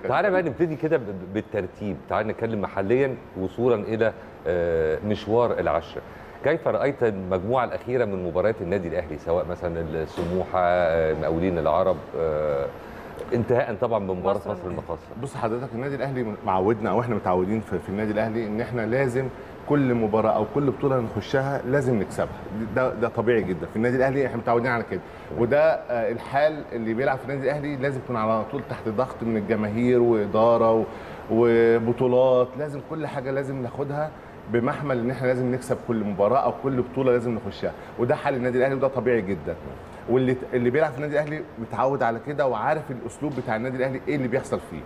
تعالى بقى نبتدي كده ب- بالترتيب تعالى نتكلم محليا وصولا الى آه، مشوار العشره كيف رايت المجموعه الاخيره من مباريات النادي الاهلي سواء مثلا السموحه آه، مقاولين العرب آه، انتهاء طبعا بمباراه مصر مصر المقاصه بص حضرتك النادي الاهلي معودنا او احنا متعودين في, في النادي الاهلي ان احنا لازم كل مباراه او كل بطوله نخشها لازم نكسبها ده ده طبيعي جدا في النادي الاهلي احنا متعودين على كده وده آه، الحال اللي بيلعب في النادي الاهلي لازم يكون على طول تحت ضغط من الجماهير واداره و- وبطولات لازم كل حاجه لازم ناخدها بمحمل ان احنا لازم نكسب كل مباراه او كل بطوله لازم نخشها وده حال النادي الاهلي وده طبيعي جدا واللي اللي بيلعب في النادي الاهلي متعود على كده وعارف الاسلوب بتاع النادي الاهلي ايه اللي بيحصل فيه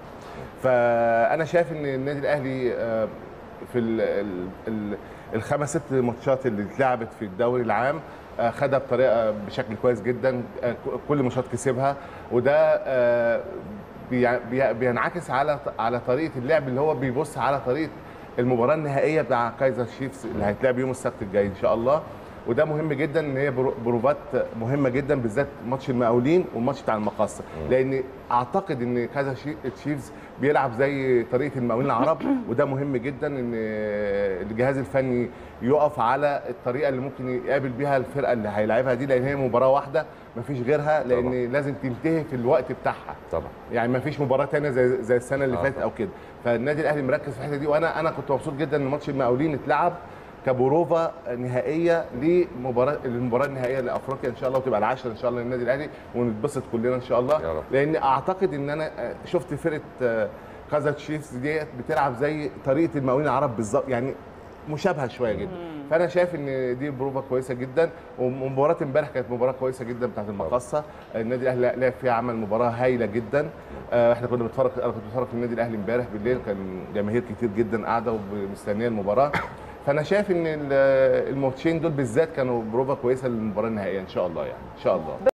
فانا شايف ان النادي الاهلي آه، في ال ال ال الخمس ست ماتشات اللي اتلعبت في الدوري العام آه، خدها بطريقه بشكل كويس جدا آه، ك- كل ماتشات كسبها وده آه، بي- بي- بينعكس على على طريقه اللعب اللي هو بيبص على طريقه المباراه النهائيه بتاع كايزر شيفز اللي هيتلعب يوم السبت الجاي ان شاء الله وده مهم جدا ان هي برو- بروفات مهمه جدا بالذات ماتش المقاولين والماتش بتاع المقاصه لان اعتقد ان كذا تشيفز بيلعب زي طريقه المقاولين العرب وده مهم جدا ان الجهاز الفني يقف على الطريقه اللي ممكن يقابل بيها الفرقه اللي هيلاعبها دي لان هي مباراه واحده مفيش غيرها لان طبعا. لازم تنتهي في الوقت بتاعها طبعا يعني ما فيش مباراه تانية زي زي السنه اللي آه فاتت طبعا. او كده فالنادي الاهلي مركز في الحته دي وانا انا كنت مبسوط جدا ان ماتش المقاولين اتلعب كبروفا نهائيه لمباراه المباراه النهائيه لافريقيا ان شاء الله وتبقى العاشره ان شاء الله للنادي الاهلي ونتبسط كلنا ان شاء الله يا رب. لان اعتقد ان انا شفت فرقه كازا تشيفز ديت بتلعب زي طريقه المقاولين العرب بالظبط يعني مشابهه شويه جدا فانا شايف ان دي بروفا كويسه جدا ومباراه امبارح كانت مباراه كويسه جدا بتاعت المقصه النادي الاهلي لعب فيها عمل مباراه هايله جدا آه، احنا كنا بنتفرج انا كنت بتفرج في النادي الاهلي امبارح بالليل كان جماهير كتير جدا قاعده ومستنيه المباراه فانا شايف ان ال- الماتشين دول بالذات كانوا بروفا كويسه للمباراه النهائيه ان شاء الله يعني ان شاء الله